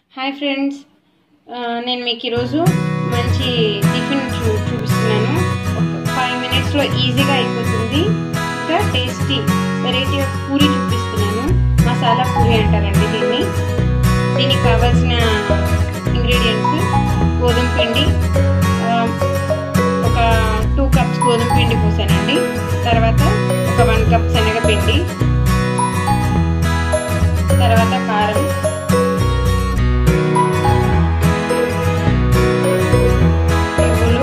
hi friends ఆ, నేను మీకు ఈరోజు మంచి టిఫిన్ చూ చూపిస్తున్నాను ఒక ఫైవ్ మినిట్స్లో ఈజీగా అయిపోతుంది ఇంకా టేస్టీ వెరైటీ ఆఫ్ పూరి చూపిస్తున్నాను మసాలా పూరి అంటారండి దీన్ని దీనికి కావాల్సిన ఇంగ్రీడియంట్స్ గోధుమ పిండి ఆ, ఒక టూ కప్స్ గోధుమ పిండి పోసానండి తర్వాత ఒక వన్ కప్ శనగపిండి తర్వాత కారం నువ్వులు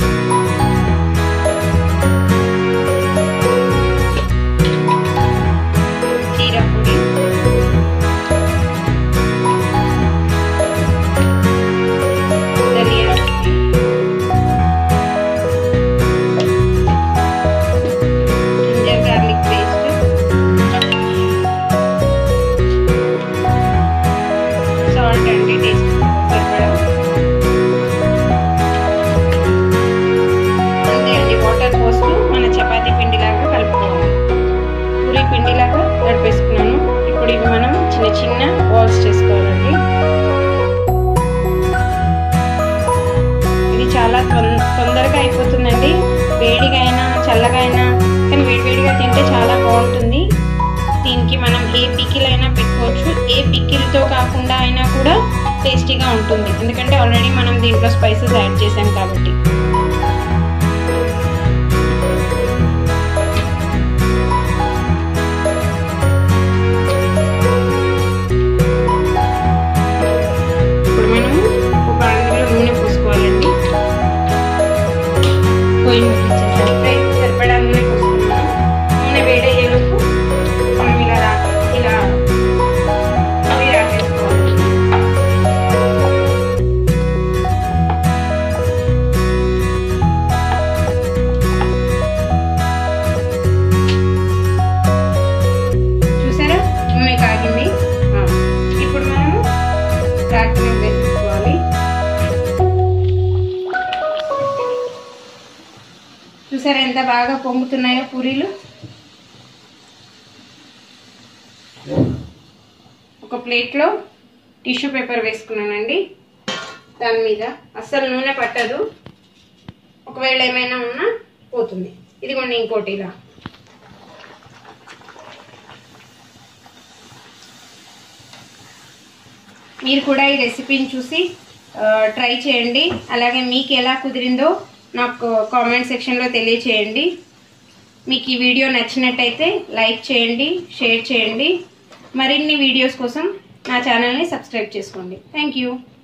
జీరపొడి ధనియా జింజర్ గార్లిక్ పేస్ట్ సాల్ట్ అండి టేస్ట్ సరిపడా అంతే అండి వాటర్ పోస్తూ మన చపాతీ పిండిలాగా కలుపుకోవాలి పూరి పిండిలాగా నడిపేసుకున్నాను ఇప్పుడు ఇవి మనం చిన్న చిన్న బాల్స్ చేసుకోవాలండి ఇది చాలా తొం- తొందరగా అయిపోతుందండి వేడిగా అయినా చల్లగా అయినా కానీ వేడివేడిగా తింటే చాలా బాగుంటుంది దీనికి మనం ఏ పికిల్ అయినా పెట్టుకోవచ్చు ఏ పికిల్తో కాకుండా అయినా కూడా టేస్టీగా ఉంటుంది ఎందుకంటే ఆల్రెడీ మనం దీంట్లో స్పైసెస్ యాడ్ చేసాం కాబట్టి ఇప్పుడు మనం ఒక అందులో నూనె పోసుకోవాలండి పొయ్యి ముట్టించేసాం ఫ్రై సరిపడా నూనె పోసుకున్నాం నూనె వేడయ్యేలోపు మనం ఇలా రా ఇలా పూరి రాసేసుకోవాలి చూసారా నూనె కాగింది ఆ, ఇప్పుడు మనము రాత్రి వేసుకోవాలి చూసారా ఎంత బాగా పొంగుతున్నాయో పూరీలు ఒక ప్లేట్లో టిష్యూ పేపర్ వేసుకున్నానండి దాని మీద అస్సలు నూనె పట్టదు ఒకవేళ ఏమైనా ఉన్నా పోతుంది ఇదిగోండి ఇంకోటి ఇలా మీరు కూడా ఈ రెసిపీని చూసి ఆ, ట్రై చేయండి అలాగే మీకు ఎలా కుదిరిందో నాకు కామెంట్ సెక్షన్లో తెలియచేయండి మీకు ఈ వీడియో నచ్చినట్టయితే లైక్ చేయండి షేర్ చేయండి మరిన్ని వీడియోస్ కోసం నా ఛానల్ని సబ్స్క్రైబ్ చేసుకోండి థ్యాంక్ యూ